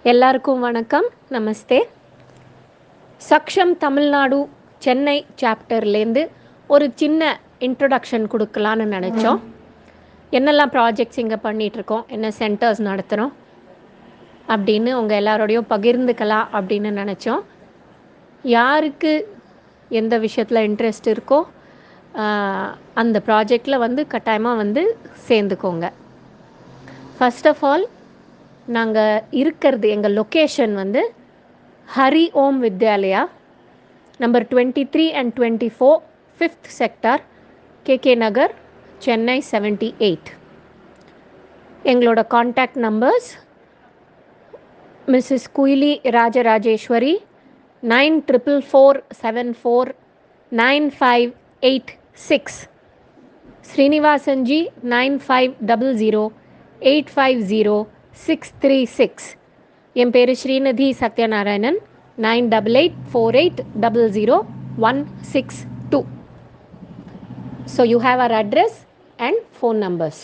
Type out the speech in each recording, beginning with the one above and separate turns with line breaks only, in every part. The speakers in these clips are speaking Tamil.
எல்லாருக்கும் வணக்கம் நமஸ்தே சக்ஷம் தமிழ்நாடு சென்னை சாப்டர்லேருந்து ஒரு சின்ன இன்ட்ரொடக்ஷன் கொடுக்கலான்னு நினச்சோம் என்னெல்லாம் ப்ராஜெக்ட்ஸ் இங்கே பண்ணிகிட்ருக்கோம் என்ன சென்டர்ஸ் நடத்துகிறோம் அப்படின்னு உங்கள் எல்லாரோடையும் பகிர்ந்துக்கலாம் அப்படின்னு நினச்சோம் யாருக்கு எந்த விஷயத்தில் இன்ட்ரெஸ்ட் இருக்கோ ஆஹ், அந்த ப்ராஜெக்டில் வந்து கட்டாயமாக வந்து சேர்ந்துக்கோங்க ஃபர்ஸ்ட் ஆஃப் ஆல் நாங்கள் இருக்கிறது எங்கள் லொக்கேஷன் வந்து Hari Om Vidyalaya number twenty three and twenty four fifth sector K K Nagar Chennai seventy eight எங்களோட contact numbers Mrs Kuyili Rajarajeswari nine triple four seven four nine five eight six Srinivasanji nine five double zero eight five zero six three six என் பேர் Srinidhi Sathyanarayanan nine double eight four eight double zero one six two so you have our address and phone numbers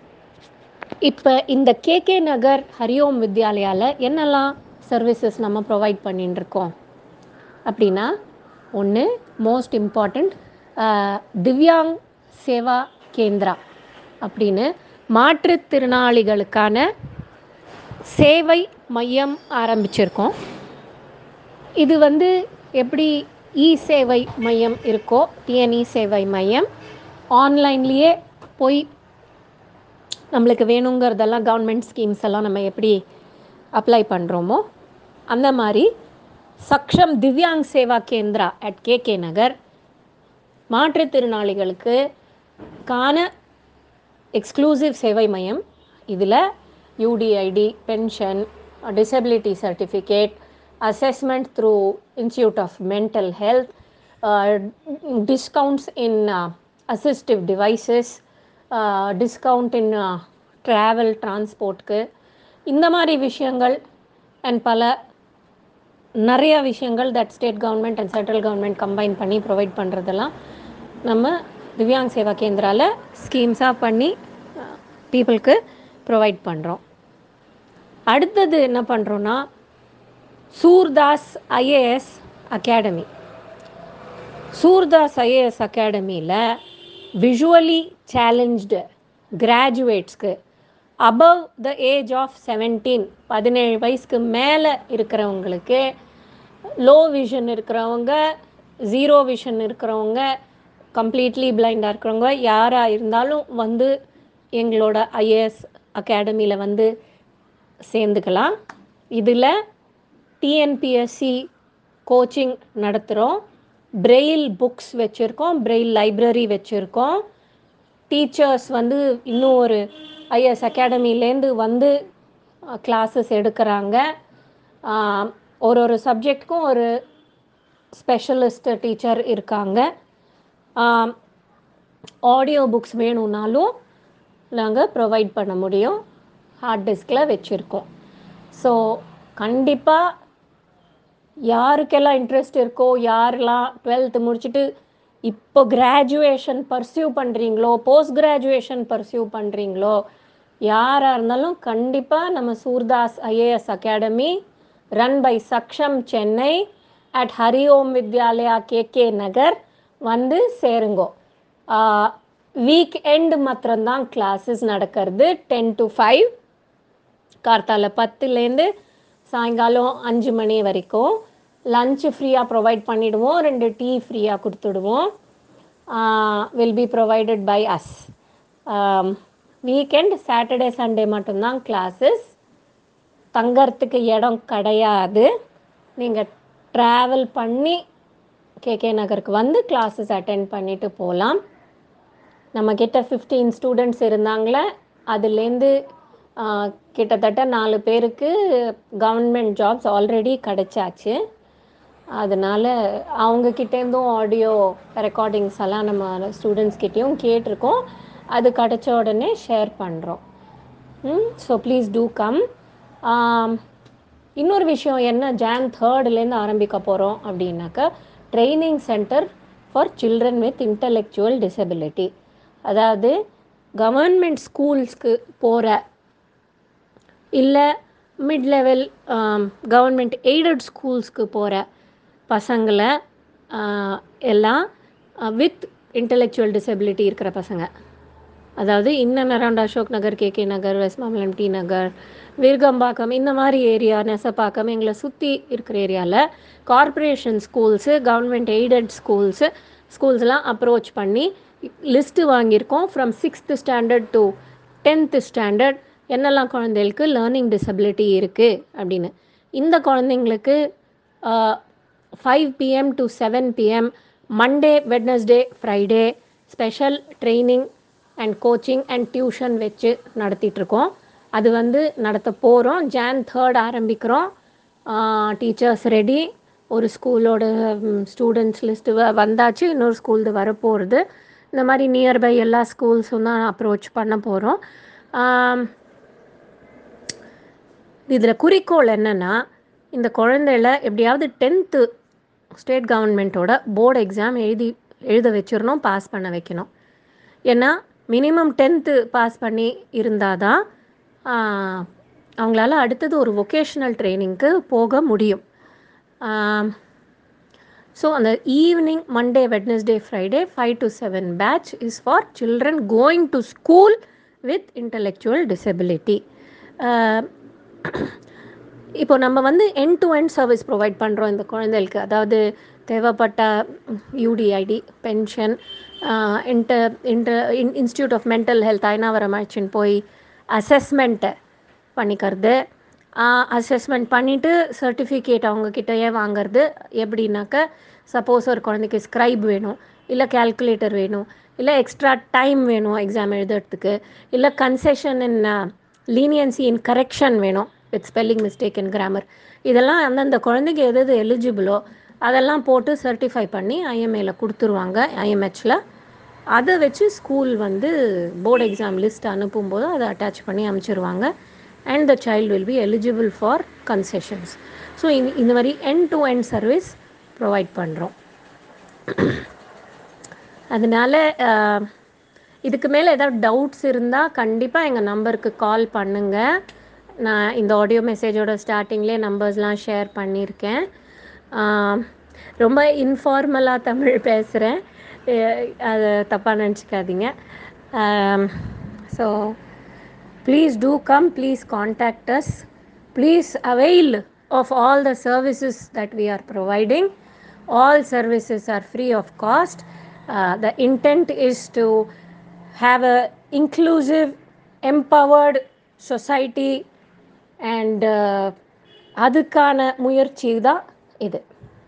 இப்போ இந்த கேகே நகர் ஹரிஓம் வித்யாலயாவில் என்னெல்லாம் சர்வீசஸ் நம்ம ப்ரொவைட் பண்ணிட்டு இருக்கோம் அப்படின்னா ஒன்று மோஸ்ட் இம்பார்ட்டண்ட் திவ்யாங் சேவா கேந்திரா அப்படின்னு மாற்றுத்திறனாளிகளுக்கான சேவை மையம் ஆரம்பிச்சிருக்கோம் இது வந்து எப்படி இ சேவை மையம் இருக்கோ டிஎன்இ சேவை மையம் ஆன்லைன்லேயே போய் நம்மளுக்கு வேணுங்கிறதெல்லாம் கவர்மெண்ட் ஸ்கீம்ஸ் எல்லாம் நம்ம எப்படி அப்ளை பண்ணுறோமோ அந்த மாதிரி சக்ஷம் திவ்யாங் சேவா கேந்திரா அட் கேகே நகர் மாற்றுத்திறனாளிகளுக்கு கான எக்ஸ்க்ளூசிவ் சேவை மையம் இதில் UDID pension disability certificate assessment through institute of mental health discounts in assistive devices discount in travel டிரான்ஸ்போர்ட்க்கு இந்த மாதிரி விஷயங்கள் அண்ட் பல நிறைய விஷயங்கள் that state government and central government combine பண்ணி ப்ரொவைட் பண்ணுறதெல்லாம் நம்ம திவ்யாங் சேவா கேந்திராவில் ஸ்கீம்ஸாக பண்ணி பீப்புளுக்கு ப்ரொவைட் பண்ணுறோம் அடுத்தது என்ன பண்ணுறோன்னா Surdas IAS academy Surdas IAS அகாடமியில் விஷுவலி சேலஞ்ச்டு கிராஜுவேட்ஸ்க்கு above the age of seventeen பதினேழு வயசுக்கு மேலே இருக்கிறவங்களுக்கு லோ விஷன் இருக்கிறவங்க ஜீரோ விஷன் இருக்கிறவங்க கம்ப்ளீட்லி பிளைண்டாக இருக்கிறவங்க யாராக இருந்தாலும் வந்து எங்களோட ஐஏஎஸ் அகாடமியில் வந்து சேர்ந்துக்கலாம் இதில் டிஎன்பிஎஸ்சி கோச்சிங் நடத்துகிறோம் பிரெயில் புக்ஸ் வச்சுருக்கோம் பிரெயில் லைப்ரரி வச்சுருக்கோம் டீச்சர்ஸ் வந்து இன்னும் ஒரு ஐஎஸ் அகாடமிலேருந்து வந்து கிளாஸஸ் எடுக்கிறாங்க ஆஹ், ஒரு ஒரு சப்ஜெக்ட்க்கும் ஒரு ஸ்பெஷலிஸ்ட் டீச்சர் இருக்காங்க ஆடியோ புக்ஸ் வேணும்னாலும் நாங்கள் ப்ரொவைட் பண்ண முடியும் ஹார்ட் டிஸ்கில் வச்சுருக்கோம் ஸோ கண்டிப்பாக யாருக்கெல்லாம் இன்ட்ரெஸ்ட் இருக்கோ யாரெல்லாம் டுவெல்த்து முடிச்சுட்டு இப்போ கிராஜுவேஷன் பர்சியூ பண்ணுறீங்களோ போஸ்ட் கிராஜுவேஷன் பர்சியூ பண்ணுறீங்களோ யாராக இருந்தாலும் கண்டிப்பாக நம்ம Surdas IAS academy run by Saksham Chennai at Hariom Vidyalaya K K Nagar வந்து சேருங்கோ வீக் எண்ட் மாத்திரம்தான் கிளாஸஸ் நடக்கிறது டென் டு ஃபைவ் கார்த்தால பத்துலேருந்து சாயங்காலம் அஞ்சு மணி வரைக்கும் லஞ்சு ஃப்ரீயாக ப்ரொவைட் பண்ணிடுவோம் ரெண்டு டீ ஃப்ரீயாக கொடுத்துடுவோம் will be provided by us weekend Saturday Sunday மட்டும்தான் கிளாஸஸ் தங்கறதுக்கு இடம் கிடையாது நீங்கள் ட்ராவல் பண்ணி கேகே நகருக்கு வந்து கிளாஸஸ் அட்டென்ட் பண்ணிட்டு போகலாம் நம்ம கிட்ட ஃபிஃப்டீன் ஸ்டூடெண்ட்ஸ் இருந்தாங்களே அதுலேருந்து ஆஹ், கிட்டத்தட்ட நாலு பேருக்கு கவர்மெண்ட் ஜாப்ஸ் ஆல்ரெடி கிடைச்சாச்சு அதனால் அவங்கக்கிட்டேருந்தும் ஆடியோ ரெக்கார்டிங்ஸ் எல்லாம் நம்ம ஸ்டூடெண்ட்ஸ் கிட்டேயும் கேட்டிருக்கோம் அது கிடைச்ச உடனே ஷேர் பண்ணுறோம் ஸோ ப்ளீஸ் டூ கம் இன்னொரு விஷயம் என்ன ஜான் தேர்ட்லேருந்து ஆரம்பிக்க போகிறோம் அப்படின்னாக்கா training centre for children with intellectual disability அதாவது கவர்மெண்ட் ஸ்கூல்ஸ்க்கு போகிற இல்லை மிட் லெவல் கவர்மெண்ட் எய்டட் ஸ்கூல்ஸ்க்கு போகிற பசங்களை ஆஹ், எல்லாம் வித் இன்டெலெக்சுவல் டிசபிலிட்டி இருக்கிற பசங்க அதாவது in and around Ashok Nagar K K Nagar West Mambalam T Nagar Virugambakkam இந்த மாதிரி ஏரியா நெசப்பாக்கம் எங்களை சுற்றி இருக்கிற ஏரியாவில் corporation schools government aided schools ஸ்கூல்ஸ்லாம் அப்ரோச் பண்ணி லிஸ்ட்டு வாங்கியிருக்கோம் from sixth standard to tenth standard என்னெல்லாம் குழந்தைகளுக்கு லேர்னிங் டிசபிலிட்டி இருக்குது அப்படின்னு இந்த குழந்தைங்களுக்கு five PM to seven PM Monday Wednesday Friday special training and coaching and tuition வச்சு நடத்திட்டுருக்கோம் அது வந்து நடத்த போகிறோம் ஜான் தேர்ட் ஆரம்பிக்கிறோம் டீச்சர்ஸ் ரெடி ஒரு ஸ்கூலோட ஸ்டூடெண்ட்ஸ் லிஸ்ட்டு வந்தாச்சு இன்னொரு ஸ்கூல்து வரப்போகிறது இந்த மாதிரி நியர்பை எல்லா ஸ்கூல்ஸும் தான் அப்ரோச் பண்ண போகிறோம் இதில் குறிக்கோள் என்னென்னா இந்த குழந்தைகள எப்படியாவது டென்த்து ஸ்டேட் கவர்மெண்ட்டோட போர்டு எக்ஸாம் எழுதி எழுத வச்சிடணும் பாஸ் பண்ண வைக்கணும் ஏன்னா மினிமம் டென்த்து பாஸ் பண்ணி இருந்தால் தான் அவங்களால அடுத்தது ஒரு வொகேஷ்னல் ட்ரைனிங்க்கு போக முடியும் ஸோ அந்த evening Monday Wednesday Friday five to seven batch is for children going to school with intellectual disability இப்போ நம்ம வந்து end to end service provide பண்ணுறோம் இந்த குழந்தைகளுக்கு அதாவது தேவைப்பட்ட UDID pension inter inter institute of mental health Ayanavaram அழைச்சின்னு போய் அசஸ்மெண்ட்டை பண்ணிக்கிறது அசஸ்மெண்ட் பண்ணிவிட்டு சர்டிஃபிகேட் அவங்கக்கிட்டயே வாங்குறது எப்படின்னாக்க சப்போஸ் ஒரு குழந்தைக்கு ஸ்க்ரைப் வேணும் இல்லை கால்குலேட்டர் வேணும் இல்லை எக்ஸ்ட்ரா டைம் வேணும் எக்ஸாம் எழுதுறதுக்கு இல்லை concession in leniency in correction வேணும் with spelling mistake in grammar இதெல்லாம் அந்தந்த குழந்தைக்கு எது எது எலிஜிபிளோ அதெல்லாம் போட்டு சர்டிஃபை பண்ணி ஐஎம்ஏல கொடுத்துருவாங்க ஐஎம்ஹெச்சில் அதை வச்சு ஸ்கூல் வந்து போர்டு எக்ஸாம் லிஸ்ட் அனுப்பும்போது அதை அட்டாச் பண்ணி அனுப்பிச்சிருவாங்க and the child will be eligible for concessions so இந்த இந்த மாதிரி end to end service provide பண்ணுறோம் அதனால அஹ், இதுக்கு மேலே ஏதாவது டவுட்ஸ் இருந்தால் கண்டிப்பாக எங்கள் நம்பருக்கு கால் பண்ணுங்கள் நான் இந்த ஆடியோ மெசேஜோட ஸ்டார்டிங்லேயே நம்பர்ஸ்லாம் ஷேர் பண்ணியிருக்கேன் ஆஹ், ரொம்ப இன்ஃபார்மலாக தமிழ் பேசுகிறேன் அதை தப்பாக நினச்சிக்காதீங்க so please do come please contact us please avail of all the services that we are providing all services are free of cost uh, the intent is to have a inclusive empowered society and uh, அதுக்கான முயற்சி தான் இது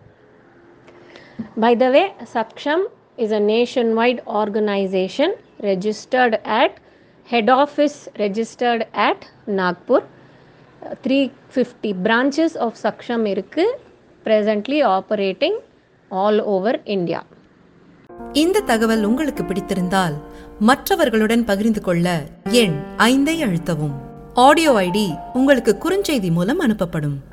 By the way, Saksham is a nationwide organization registered at head office registered at Nagpur. Uh, 350 branches of Saksham இருக்கு presently operating all over India.
இந்த தகவல் உங்களுக்கு பிடித்திருந்தால் மற்றவர்களுடன் பகிர்ந்து கொள்ள எண் ஐந்தை அழுத்தவும் ஆடியோ ஐடி உங்களுக்கு குறுஞ்செய்தி மூலம் அனுப்பப்படும்